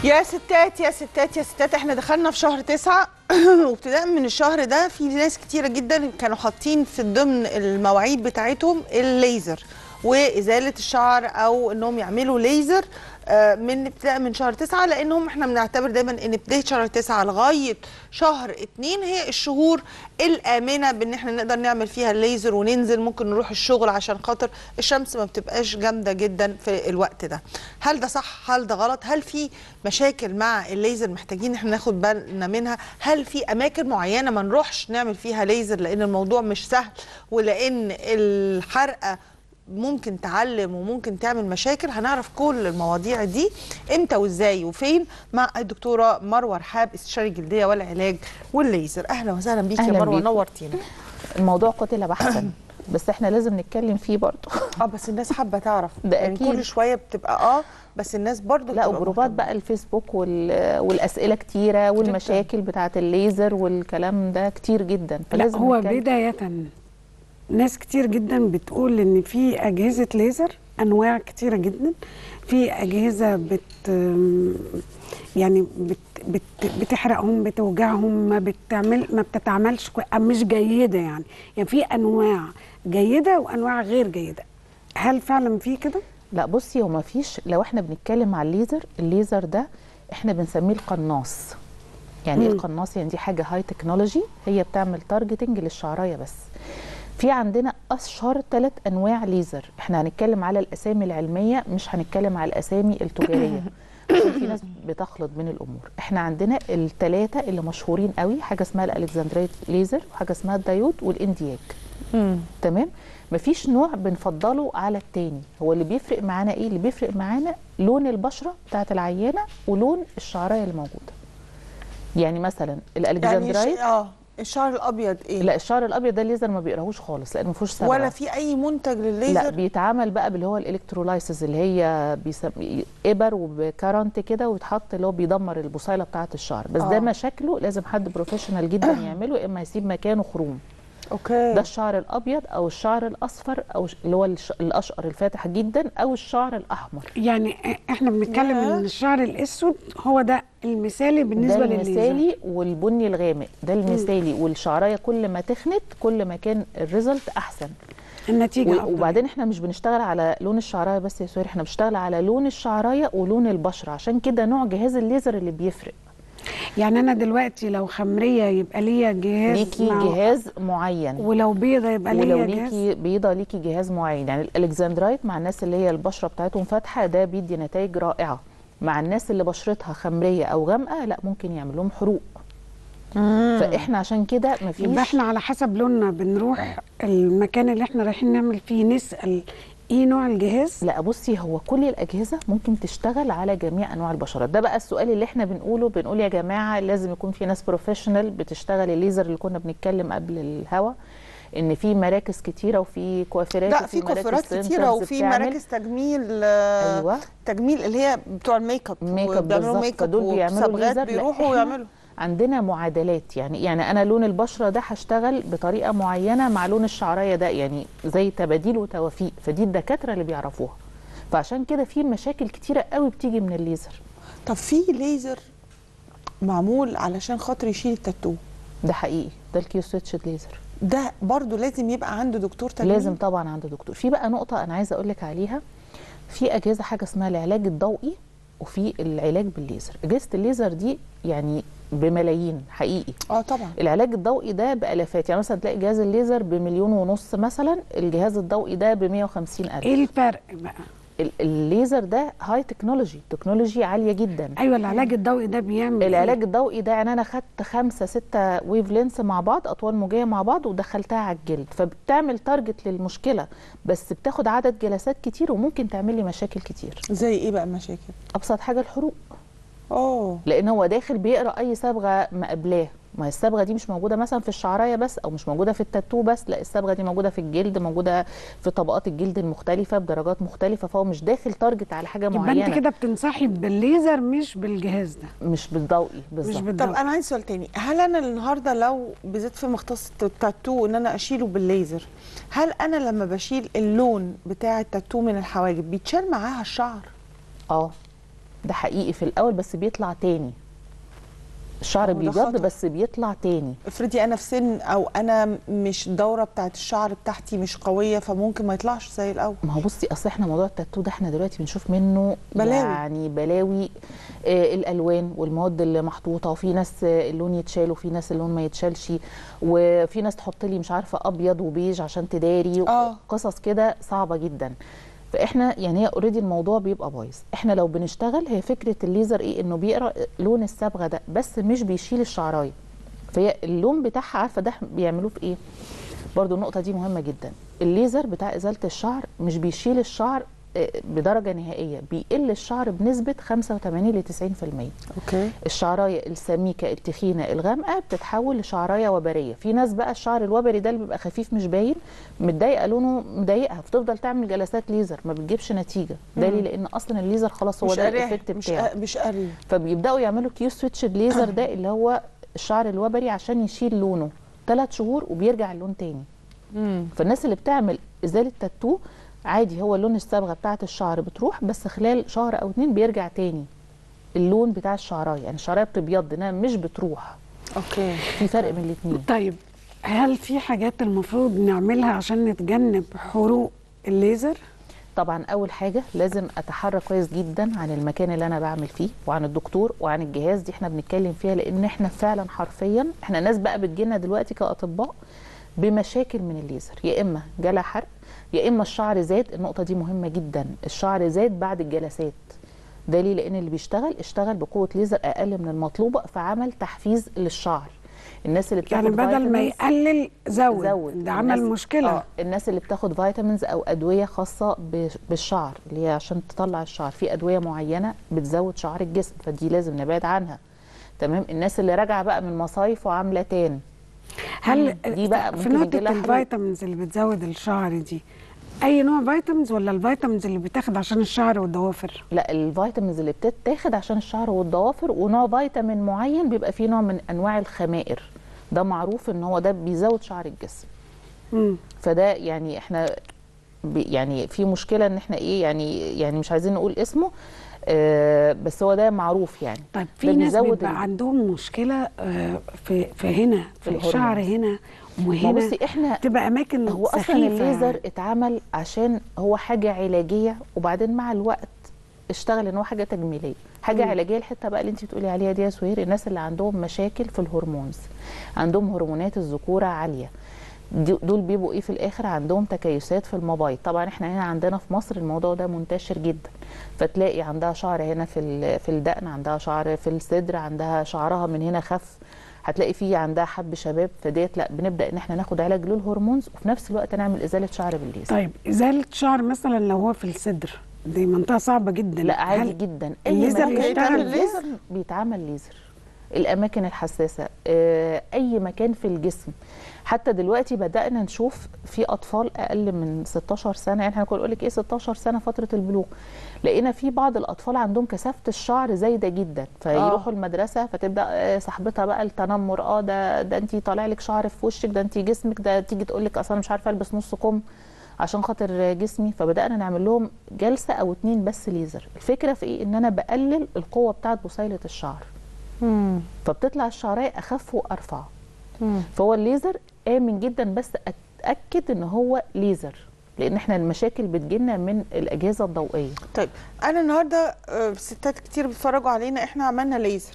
يا ستات يا ستات يا ستات احنا دخلنا في شهر تسعة وابتداء من الشهر ده في ناس كتيرة جدا كانوا حاطين في ضمن المواعيد بتاعتهم الليزر وإزالة الشعر أو إنهم يعملوا ليزر آه، من ابتداء من شهر تسعة لأنهم احنا بنعتبر دايما إن بداية شهر تسعة لغاية شهر اتنين هي الشهور الآمنة بإن احنا نقدر نعمل فيها الليزر وننزل ممكن نروح الشغل عشان خاطر الشمس ما بتبقاش جامدة جدا في الوقت ده هل ده صح هل ده غلط هل في مشاكل مع الليزر محتاجين احنا ناخد بالنا منها هل في اماكن معينه ما نروحش نعمل فيها ليزر لان الموضوع مش سهل ولان الحرقه ممكن تعلم وممكن تعمل مشاكل هنعرف كل المواضيع دي امتى وازاي وفين مع الدكتوره مروه رحاب استشاري الجلديه والعلاج والليزر اهلا وسهلا بيكي يا أهلاً مروه بيكي. نورتينا الموضوع قتل بحثا بس احنا لازم نتكلم فيه برضه اه بس الناس حابه تعرف ده يعني أكيد. كل شويه بتبقى اه بس الناس برضو لا بتبقى وجروبات مهتمة. بقى الفيسبوك وال... والاسئله كتيره والمشاكل بتاعه الليزر والكلام ده كتير جدا لا فلازم هو نتكلم. بداية ناس كتير جدا بتقول ان في اجهزة ليزر انواع كتيرة جدا في اجهزة بت يعني بت بت بتحرقهم بتوجعهم ما بتعمل ما بتتعملش كوي- مش جيدة يعني يعني في انواع جيدة وانواع غير جيدة هل فعلا في كده؟ لا بصي هو ما فيش لو احنا بنتكلم على الليزر الليزر ده احنا بنسميه القناص يعني ايه مم. القناص يعني دي حاجه هاي تكنولوجي هي بتعمل تارجتنج للشعرايه بس في عندنا اشهر ثلاث انواع ليزر احنا هنتكلم على الاسامي العلميه مش هنتكلم على الاسامي التجاريه عشان في ناس بتخلط بين الامور احنا عندنا الثلاثه اللي مشهورين قوي حاجه اسمها الالكسندريت ليزر وحاجه اسمها الدايود والاندياك مم. تمام مفيش نوع بنفضله على التاني هو اللي بيفرق معانا ايه اللي بيفرق معانا لون البشره بتاعت العيانه ولون الشعرايه اللي موجوده يعني مثلا يعني الالكسندرايت ش- اه الشعر الابيض ايه لا الشعر الابيض ده الليزر ما بيقراهوش خالص لان ما فيهوش صبغه ولا في اي منتج للليزر لا بيتعمل بقى باللي هو الالكترولايسز اللي هي بيسم... ابر وبكرنت كده ويتحط اللي هو بيدمر البصيله بتاعه الشعر بس آه. ده مشاكله لازم حد بروفيشنال جدا يعمله يا اما يسيب مكانه خروم اوكي ده الشعر الابيض او الشعر الاصفر او ش- اللي هو الش- الاشقر الفاتح جدا او الشعر الاحمر يعني احنا بنتكلم ياه. ان الشعر الاسود هو ده المثالي بالنسبة ده للليزر المثالي والبني الغامق ده المثالي والشعرايه كل ما تخنت كل ما كان الريزلت احسن النتيجة و- أفضل. وبعدين احنا مش بنشتغل على لون الشعرايه بس يا سوري احنا بنشتغل على لون الشعرايه ولون البشره عشان كده نوع جهاز الليزر اللي بيفرق يعني انا دلوقتي لو خمريه يبقى ليا جهاز ليكي مع- جهاز معين ولو بيضه يبقى ولو ليا جهاز ليكي بيضه ليكي جهاز معين يعني الالكسندرايت مع الناس اللي هي البشره بتاعتهم فاتحه ده بيدي نتائج رائعه مع الناس اللي بشرتها خمريه او غامقه لا ممكن يعمل لهم حروق فاحنا عشان كده مفيش يبقى احنا على حسب لوننا بنروح المكان اللي احنا رايحين نعمل فيه نسال ايه نوع الجهاز لا بصي هو كل الاجهزه ممكن تشتغل على جميع انواع البشرات ده بقى السؤال اللي احنا بنقوله بنقول يا جماعه لازم يكون في ناس بروفيشنال بتشتغل الليزر اللي كنا بنتكلم قبل الهوا ان في مراكز كتيره وفي كوافيرات لا وفي في مراكز كوافيرات كتيره سنترز وفي بتعمل- مراكز تجميل آه، ايوه تجميل اللي هي بتوع الميك اب ميك اب وبيعملوا بالظبط ميك اب فدول بيعملوا وصبغات ليزر لا، بيروحوا إحنا ويعملوا عندنا معادلات يعني يعني انا لون البشره ده هشتغل بطريقه معينه مع لون الشعرايه ده يعني زي تباديل وتوافيق فدي الدكاتره اللي بيعرفوها فعشان كده في مشاكل كتيره قوي بتيجي من الليزر طب في ليزر معمول علشان خاطر يشيل التاتو ده حقيقي ده الكيو سويتش ليزر ده برضو لازم يبقى عنده دكتور تجميل لازم طبعا عند دكتور في بقى نقطه انا عايزه اقول لك عليها في اجهزه حاجه اسمها العلاج الضوئي وفي العلاج بالليزر اجهزه الليزر دي يعني بملايين حقيقي اه طبعا العلاج الضوئي ده بالافات يعني مثلا تلاقي جهاز الليزر بمليون ونص مثلا الجهاز الضوئي ده ب 150 الف ايه الفرق بقى ال- الليزر ده هاي تكنولوجي تكنولوجي عاليه جدا ايوه العلاج الضوئي ده بيعمل العلاج الضوئي ده يعني انا خدت خمسة ستة ويف لينس مع بعض اطوال موجيه مع بعض ودخلتها على الجلد فبتعمل تارجت للمشكله بس بتاخد عدد جلسات كتير وممكن تعمل لي مشاكل كتير زي ايه بقى المشاكل ابسط حاجه الحروق اه لان هو داخل بيقرا اي صبغه مقابلاه ما هي الصبغه دي مش موجوده مثلا في الشعرايه بس او مش موجوده في التاتو بس لا الصبغه دي موجوده في الجلد موجوده في طبقات الجلد المختلفه بدرجات مختلفه فهو مش داخل تارجت على حاجه يبقى معينه انت كده بتنصحي بالليزر مش بالجهاز ده مش بالضوئي مش بالظبط طب بالضوء انا عندي سؤال تاني هل انا النهارده لو بالذات في مختص التاتو ان انا اشيله بالليزر هل انا لما بشيل اللون بتاع التاتو من الحواجب بيتشال معاها الشعر اه ده حقيقي في الاول بس بيطلع تاني الشعر هو ده بيبيض خطر. بس بيطلع تاني افرضي انا في سن او انا مش الدوره بتاعت الشعر بتاعتي مش قويه فممكن ما يطلعش زي الاول ما هو بصي اصل احنا موضوع التاتو ده احنا دلوقتي بنشوف منه بلاوي. يعني بلاوي آه الالوان والمواد اللي محطوطه وفي ناس آه اللون يتشال وفي ناس اللون ما يتشالش وفي ناس تحط لي مش عارفه ابيض وبيج عشان تداري آه. قصص كده صعبه جدا فاحنا يعني هي اوريدي الموضوع بيبقى بايظ احنا لو بنشتغل هي فكره الليزر ايه انه بيقرا لون الصبغه ده بس مش بيشيل الشعرايه فهي اللون بتاعها عارفه ده بيعملوه في ايه برضو النقطة دي مهمة جدا الليزر بتاع إزالة الشعر مش بيشيل الشعر آه، بدرجة نهائية بيقل الشعر بنسبة 85 ل 90% اوكي الشعرايه السميكه التخينه الغامقه بتتحول لشعرايه وبريه في ناس بقى الشعر الوبري ده اللي بيبقى خفيف مش باين متضايقه لونه مضايقها فتفضل تعمل جلسات ليزر ما بتجيبش نتيجه ده ليه لان اصلا الليزر خلاص هو مش ده قاري الايفكت مش بتاعه قا- مش قاري فبيبداوا يعملوا كيو سويتش الليزر ده اللي هو الشعر الوبري عشان يشيل لونه ثلاث شهور وبيرجع اللون تاني فالناس اللي بتعمل ازاله تاتو عادي هو لون الصبغه بتاعه الشعر بتروح بس خلال شهر او اتنين بيرجع تاني اللون بتاع الشعرايه يعني الشعرايه بتبيض انها مش بتروح اوكي في فرق بين الاثنين طيب هل في حاجات المفروض نعملها عشان نتجنب حروق الليزر طبعا اول حاجه لازم اتحرى كويس جدا عن المكان اللي انا بعمل فيه وعن الدكتور وعن الجهاز دي احنا بنتكلم فيها لان احنا فعلا حرفيا احنا ناس بقى بتجينا دلوقتي كاطباء بمشاكل من الليزر يا اما جالها حرق يا اما الشعر زاد النقطه دي مهمه جدا الشعر زاد بعد الجلسات ده ليه لان اللي بيشتغل اشتغل بقوه ليزر اقل من المطلوبه فعمل تحفيز للشعر الناس اللي بتاخد يعني بدل ما فيتامينز- يقلل زود, زود ده عمل الناس- مشكله آه الناس اللي بتاخد فيتامينز او ادويه خاصه ب- بالشعر اللي هي عشان تطلع الشعر في ادويه معينه بتزود شعر الجسم فدي لازم نبعد عنها تمام الناس اللي راجعه بقى من مصايف وعامله تان هل دي بقى في ممكن نقطه يجيلها حروق. الفيتامينز اللي بتزود الشعر دي اي نوع فيتامينز ولا الفيتامينز اللي بتاخد عشان الشعر والضوافر لا الفيتامينز اللي بتتاخد عشان الشعر والضوافر ونوع فيتامين معين بيبقى فيه نوع من انواع الخمائر ده معروف ان هو ده بيزود شعر الجسم مم. فده يعني احنا ب- يعني في مشكله ان احنا ايه يعني يعني مش عايزين نقول اسمه آه بس هو ده معروف يعني طيب ده في ناس بيزود بيبقى ال- عندهم مشكله آه، في في هنا في الهرمونز. الشعر هنا ما وهنا بصي احنا تبقى اماكن هو اصلا سخيفة. الليزر اتعمل عشان هو حاجه علاجيه وبعدين مع الوقت اشتغل ان هو حاجه تجميليه حاجه مم. علاجيه الحته بقى اللي انت بتقولي عليها دي يا سهير الناس اللي عندهم مشاكل في الهرمونز عندهم هرمونات الذكوره عاليه دي- دول بيبقوا ايه في الاخر عندهم تكيسات في المبايض طبعا احنا هنا عندنا في مصر الموضوع ده منتشر جدا فتلاقي عندها شعر هنا في ال- في الدقن عندها شعر في الصدر عندها شعرها من هنا خف هتلاقي فيه عندها حب شباب فديت لا بنبدا ان احنا ناخد علاج للهرمونز وفي نفس الوقت نعمل ازاله شعر بالليزر طيب ازاله شعر مثلا لو هو في الصدر دي منطقه صعبه جدا لا عادي هل جدا الليزر مكان يشتغل فيه ليزر؟ ليزر بيتعمل ليزر الاماكن الحساسه آه، اي مكان في الجسم حتى دلوقتي بدانا نشوف في اطفال اقل من 16 سنه يعني احنا كنا نقول لك ايه 16 سنه فتره البلوغ لقينا في بعض الاطفال عندهم كثافه الشعر زايده جدا فيروحوا المدرسه فتبدا آه، صاحبتها بقى التنمر اه ده ده انت طالع لك شعر في وشك ده انت جسمك ده تيجي تقول لك اصلا مش عارفه البس نص كم عشان خاطر جسمي فبدانا نعمل لهم جلسه او اتنين بس ليزر الفكره في ايه ان انا بقلل القوه بتاعه بصيله الشعر فبتطلع الشعريه اخف وارفع فهو الليزر امن جدا بس اتاكد ان هو ليزر لان احنا المشاكل بتجيلنا من الاجهزه الضوئيه طيب انا النهارده آه، ستات كتير بيتفرجوا علينا احنا عملنا ليزر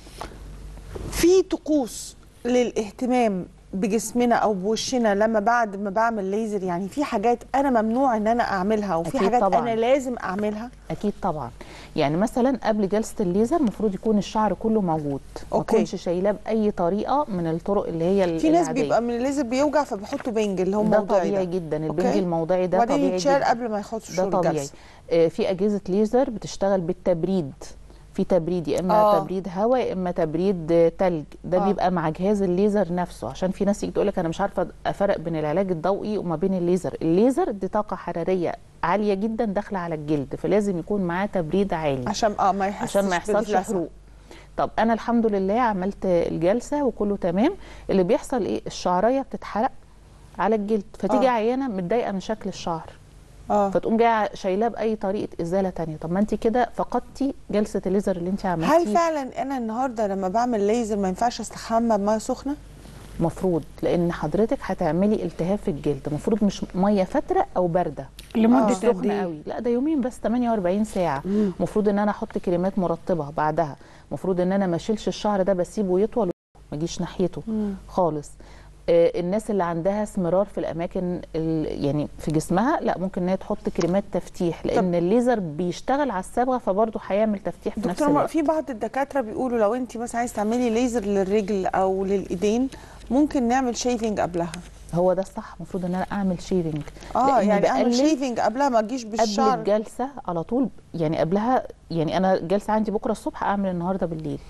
في طقوس للاهتمام بجسمنا او بوشنا لما بعد ما بعمل ليزر يعني في حاجات انا ممنوع ان انا اعملها وفي أكيد حاجات طبعاً. انا لازم اعملها اكيد طبعا يعني مثلا قبل جلسه الليزر المفروض يكون الشعر كله موجود ما أوكي. اكونش شايلاه باي طريقه من الطرق اللي هي في ناس العادية. بيبقى من الليزر بيوجع فبيحطوا بنج اللي هو ده موضعي طبيعي ده. جدا البنج أوكي. الموضعي ده وبعدين طبيعي يتشال جدا قبل ما يخشوا ده طبيعي الجلسه آه، في اجهزه ليزر بتشتغل بالتبريد في تبريد يا اما آه. آه. تبريد هواء يا اما تبريد آه، تلج ده آه. آه. بيبقى مع جهاز الليزر نفسه عشان في ناس تيجي تقول لك انا مش عارفه افرق بين العلاج الضوئي وما بين الليزر الليزر دي طاقه حراريه عاليه جدا داخله على الجلد فلازم يكون معاه تبريد عالي عشان اه ما يحسش عشان ما يحصلش باللسع. حروق طب انا الحمد لله عملت الجلسه وكله تمام اللي بيحصل ايه الشعريه بتتحرق على الجلد فتيجي آه. عيانه متضايقه من شكل الشعر اه فتقوم جايه شايلاه باي طريقه ازاله تانية طب ما انت كده فقدتي جلسه الليزر اللي انت هل عملتيه فعلا انا النهارده لما بعمل ليزر ما ينفعش استحمى بميه سخنه مفروض لان حضرتك هتعملي التهاب في الجلد المفروض مش ميه فتره او بارده لمده مش قد سخنه ايه قوي لا ده يومين بس 48 ساعه مم. المفروض ان انا احط كريمات مرطبه بعدها المفروض ان انا ما اشيلش الشعر ده بسيبه يطول ما اجيش ناحيته خالص آه، الناس اللي عندها اسمرار في الاماكن ال- يعني في جسمها لا ممكن ان هي تحط كريمات تفتيح لان الليزر بيشتغل على الصبغه فبرضه هيعمل تفتيح في نفس دكتور مر- الوقت في بعض الدكاتره بيقولوا لو انت مثلا عايز تعملي ليزر للرجل او للايدين ممكن نعمل شيفنج قبلها هو ده الصح المفروض ان انا اعمل شيفنج اه لأن يعني اعمل بقلل شيفنج قبلها ما تجيش قبل بالشعر الجلسه على طول يعني قبلها يعني انا الجلسه عندي بكره الصبح اعمل النهارده بالليل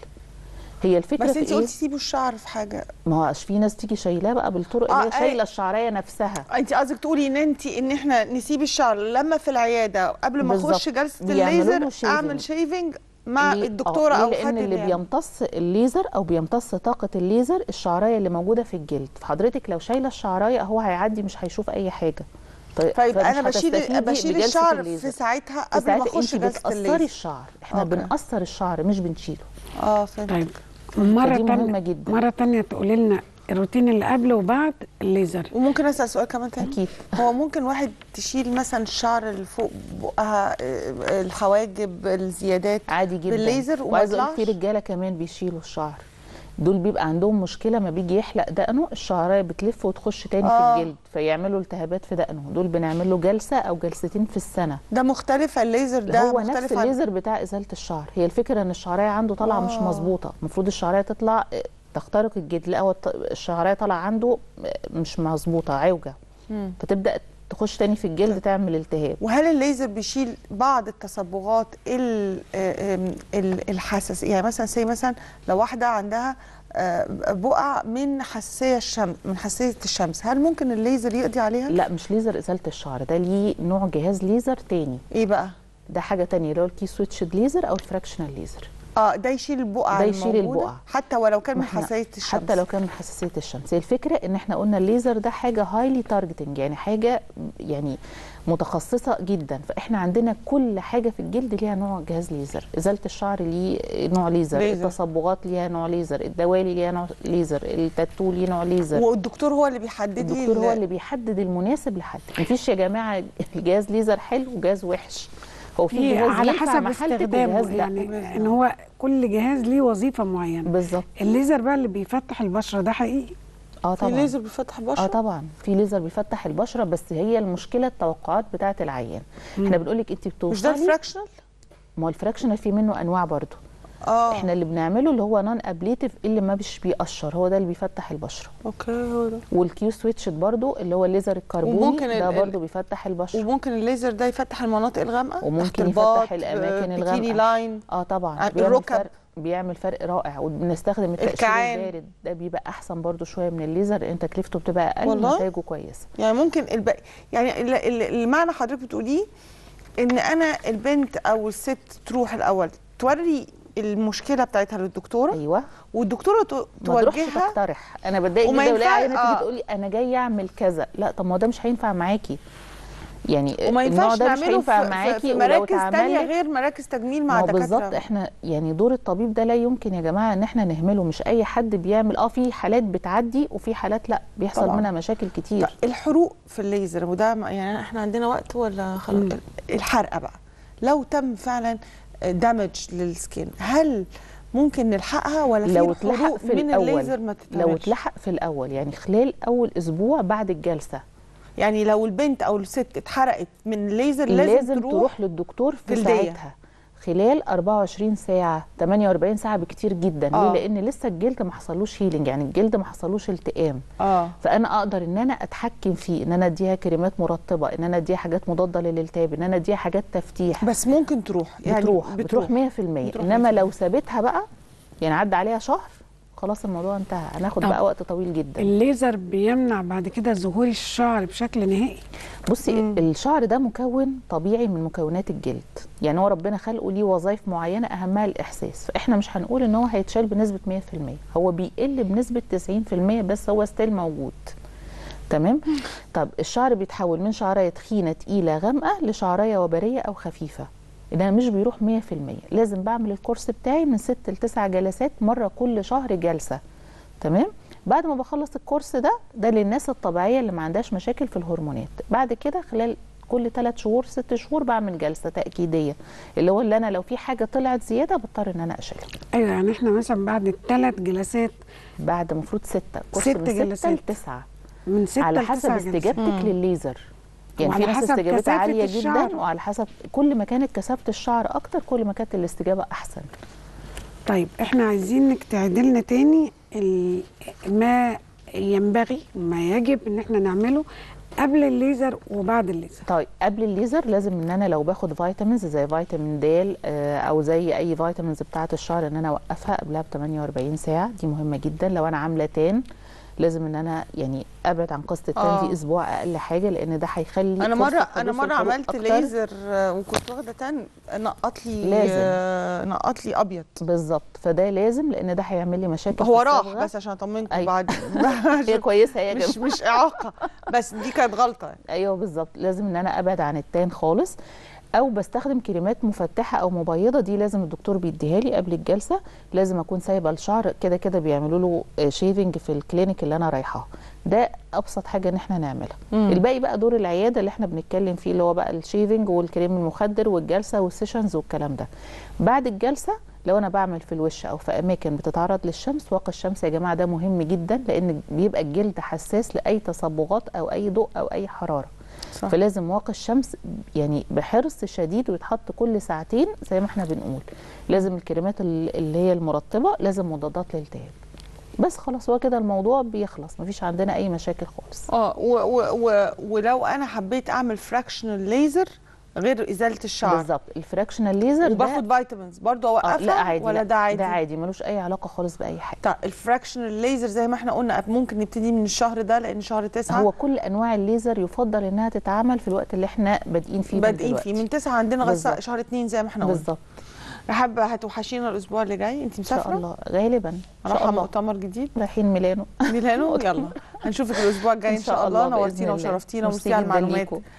هي الفكره بس في انت ايه قلتي سيبوا الشعر في حاجه ما هو في ناس تيجي شايلاه بقى بالطرق آه، اللي هي أي- شايله الشعريه نفسها انت قصدك تقولي ان انت ان احنا نسيب الشعر لما في العياده قبل ما بالظبط. اخش جلسه بيعملوا له الليزر shaving. اعمل شيفنج مع ليه؟ الدكتوره آه، ليه؟ او لان حد اللي يعمل. بيمتص الليزر او بيمتص طاقه الليزر الشعرايه اللي موجوده في الجلد فحضرتك لو شايله الشعرايه هو هيعدي مش هيشوف اي حاجه طيب فيبقى فمش انا بشيل هتستفيدي بشيل بجلسة الشعر في الليزر. ساعتها في قبل ما ساعتها اخش انت جلسه بتقصري الليزر الشعر احنا أوكي. بنقصر الشعر مش بنشيله اه فهمت طيب مرة فدي مهمة تانية جدا. مرة تانية تقولي لنا الروتين اللي قبل وبعد الليزر وممكن اسال سؤال كمان تاني اكيد هو ممكن واحد تشيل مثلا الشعر اللي فوق بقها آه، الحواجب الزيادات عادي جدا بالليزر وما وعايزه اقول في يطلعش؟ رجاله كمان بيشيلوا الشعر دول بيبقى عندهم مشكله ما بيجي يحلق دقنه الشعرايه بتلف وتخش تاني آه. في الجلد فيعملوا التهابات في دقنه دول بنعمل له جلسه او جلستين في السنه ده مختلف الليزر ده هو مختلف نفس عن- الليزر بتاع ازاله الشعر هي الفكره ان الشعرايه عنده طالعه مش آه. مظبوطه المفروض الشعرايه تطلع آه، تخترق الجلد لا هو الط- الشعرايه طالعه عنده آه، مش مظبوطه عوجه مم. فتبدا تخش تاني في الجلد تعمل التهاب وهل الليزر بيشيل بعض التصبغات ال- آه، آم، ال- الحساس يعني مثلا زي مثلا لو واحده عندها آه، بقع من حساسيه الشمس من حساسيه الشمس هل ممكن الليزر يقضي عليها لا مش ليزر ازاله الشعر ده ليه نوع جهاز ليزر تاني ايه بقى ده حاجه تانية اللي هو الكي سويتشد ليزر او الفراكشنال ليزر اه ده يشيل البقع ده يشيل الموجودة، البقع. حتى ولو كان من ما إحنا حساسيه الشمس حتى لو كان من حساسيه الشمس هي الفكره ان احنا قلنا الليزر ده حاجه هايلي تارجتنج يعني حاجه يعني متخصصه جدا فاحنا عندنا كل حاجه في الجلد ليها نوع جهاز ليزر ازاله الشعر ليه نوع ليزر, ليزر. التصبغات ليها نوع ليزر الدوالي ليها نوع ليزر التاتو ليه نوع ليزر والدكتور هو اللي بيحدد لي الدكتور هو ال- اللي بيحدد المناسب لحد مفيش يا جماعه جهاز ليزر حلو وجهاز وحش هو في في جهاز على ينفع حسب محلتك استخدامه وجهاز لا يعني ان هو كل جهاز ليه وظيفة معينة بالظبط الليزر بقى اللي بيفتح البشرة ده حقيقي اه في طبعا ليزر بيفتح البشره اه طبعا في ليزر بيفتح البشره بس هي المشكله التوقعات بتاعه العيان احنا بنقول لك انت بتوصلي مش ده الفراكشنال ما هو الفراكشنال في منه انواع برضو اه احنا اللي بنعمله اللي هو نون ابليتيف اللي ما مش بيقشر هو ده اللي بيفتح البشره اوكي هو ده والكيو سويتشد برضو اللي هو الليزر الكربوني وممكن ده ال- برضو بيفتح البشره وممكن الليزر ده يفتح المناطق الغامقه تحت وممكن الباط يفتح الاماكن بيكيني الغامقه لاين اه طبعا آه، بيعمل الركب. فرق بيعمل فرق رائع وبنستخدم التقشير الكعان. البارد ده بيبقى احسن برضو شويه من الليزر لان تكلفته بتبقى اقل والله؟ ونتائجه كويسه يعني ممكن الب... يعني ال- ال- المعنى حضرتك بتقوليه ان انا البنت او الست تروح الاول توري المشكله بتاعتها للدكتوره ايوه والدكتوره ت- ما تروحش توجهها تقترح انا بتضايق وما جدا ولاقي ينفع- عينه تيجي آه. تقولي انا جايه اعمل كذا لا طب ما هو ده مش هينفع معاكي يعني وما النوع ينفعش ده مش نعمله هينفع في, في, معاكي في ولو مراكز اتعمل تانية لك- غير مراكز تجميل ما مع هو بالظبط دكاتره احنا يعني دور الطبيب ده لا يمكن يا جماعه ان احنا نهمله مش اي حد بيعمل اه في حالات بتعدي وفي حالات لا بيحصل طبعاً. منها مشاكل كتير الحروق في الليزر وده ما- يعني احنا عندنا وقت ولا خلاص الحرقه بقى لو تم فعلا دامج للسكين هل ممكن نلحقها ولا في لو الحروق اتلحق في من الاول الليزر ما لو تتعملش اتلحق في الاول يعني خلال اول اسبوع بعد الجلسه يعني لو البنت او الست اتحرقت من الليزر لازم, لازم, تروح, تروح للدكتور في جلدية. ساعتها خلال 24 ساعة 48 ساعة بكتير جدا آه. ليه؟ لأن لسه الجلد ما حصلوش هيلينج يعني الجلد ما حصلوش التئام اه فأنا أقدر إن أنا أتحكم فيه إن أنا أديها كريمات مرطبة إن أنا أديها حاجات مضادة للالتهاب إن أنا أديها حاجات تفتيح بس ممكن تروح يعني بتروح بتروح 100% بتروح إنما 100%. لو سابتها بقى يعني عدى عليها شهر خلاص الموضوع انتهى هناخد طب بقى وقت طويل جدا الليزر بيمنع بعد كده ظهور الشعر بشكل نهائي بصي الشعر ده مكون طبيعي من مكونات الجلد يعني هو ربنا خلقه ليه وظائف معينه اهمها الاحساس فاحنا مش هنقول ان هو هيتشال بنسبه 100% هو بيقل بنسبه 90% بس هو ستيل موجود تمام طب الشعر بيتحول من شعريه تخينه تقيله غامقه لشعريه وبريه او خفيفه ده مش بيروح 100% لازم بعمل الكورس بتاعي من 6 ل 9 جلسات مره كل شهر جلسه تمام بعد ما بخلص الكورس ده ده للناس الطبيعيه اللي ما عندهاش مشاكل في الهرمونات بعد كده خلال كل 3 شهور 6 شهور بعمل جلسه تاكيديه اللي هو اللي انا لو في حاجه طلعت زياده بضطر ان انا اشيلها ايوه يعني احنا مثلا بعد الثلاث جلسات بعد المفروض ستة كورس ست من ستة جلسات. لتسعة من ستة على لتسع حسب جلسات. استجابتك للليزر يعني في وعلى ناس حسب استجابتها كثافة عاليه الشعر. جدا وعلى حسب كل ما كانت كثافه الشعر اكتر كل ما كانت الاستجابه احسن طيب احنا عايزين انك تعدلنا تاني ال- ما ينبغي ما يجب ان احنا نعمله قبل الليزر وبعد الليزر طيب قبل الليزر لازم ان انا لو باخد فيتامينز زي فيتامين د آه، او زي اي فيتامينز بتاعه الشعر ان انا اوقفها قبلها ب 48 ساعه دي مهمه جدا لو انا عامله تان لازم ان انا يعني ابعد عن قصه التان آه. دي اسبوع اقل حاجه لان ده هيخلي انا فرصة مره حدوث انا مره الحروق عملت أكتر. ليزر آه، وكنت واخده تان نقط لي لازم. آه، نقط لي ابيض بالظبط فده لازم لان ده هيعمل لي مشاكل هو في راح الصبغة. بس عشان اطمنكم أيوة. بعد هي كويسه يا مش جماعه مش اعاقه بس دي كانت غلطه يعني. ايوه بالظبط لازم ان انا ابعد عن التان خالص او بستخدم كريمات مفتحه او مبيضه دي لازم الدكتور بيديها لي قبل الجلسه لازم اكون سايبه الشعر كده كده بيعملوا له شيفنج في الكلينيك اللي انا رايحاه ده ابسط حاجه ان احنا نعملها مم. الباقي بقى دور العياده اللي احنا بنتكلم فيه اللي هو بقى الشيفنج والكريم المخدر والجلسه والسيشنز والكلام ده بعد الجلسه لو انا بعمل في الوش او في اماكن بتتعرض للشمس واقي الشمس يا جماعه ده مهم جدا لان بيبقى الجلد حساس لاي تصبغات او اي ضوء او اي حراره صح. فلازم واقي الشمس يعني بحرص شديد ويتحط كل ساعتين زي ما احنا بنقول لازم الكريمات ال- اللي هي المرطبه لازم مضادات للالتهاب بس خلاص هو كده الموضوع بيخلص مفيش عندنا اي مشاكل خالص اه و و و ولو انا حبيت اعمل فراكشنال ليزر غير ازاله الشعر بالظبط الفراكشنال ليزر ده وباخد فيتامينز برضه آه اوقفها لا عادي ولا لا ده عادي ده عادي ملوش اي علاقه خالص باي حاجه طيب الفراكشنال ليزر زي ما احنا قلنا ممكن نبتدي من الشهر ده لان شهر تسعة هو كل انواع الليزر يفضل انها تتعمل في الوقت اللي احنا بادئين فيه من بادئين دلوقتي. فيه من تسعة عندنا غساء بالظبط. شهر اتنين زي ما احنا قلنا بالظبط حابه هتوحشينا الاسبوع اللي جاي انت ان شاء مسافره الله غالبا ان رايحه شاء الله مؤتمر جديد رايحين ميلانو ميلانو يلا هنشوفك الاسبوع الجاي ان شاء الله بإذن نورتينا الله. وشرفتينا ميرسي وميرسي على جداً المعلومات ليكوا.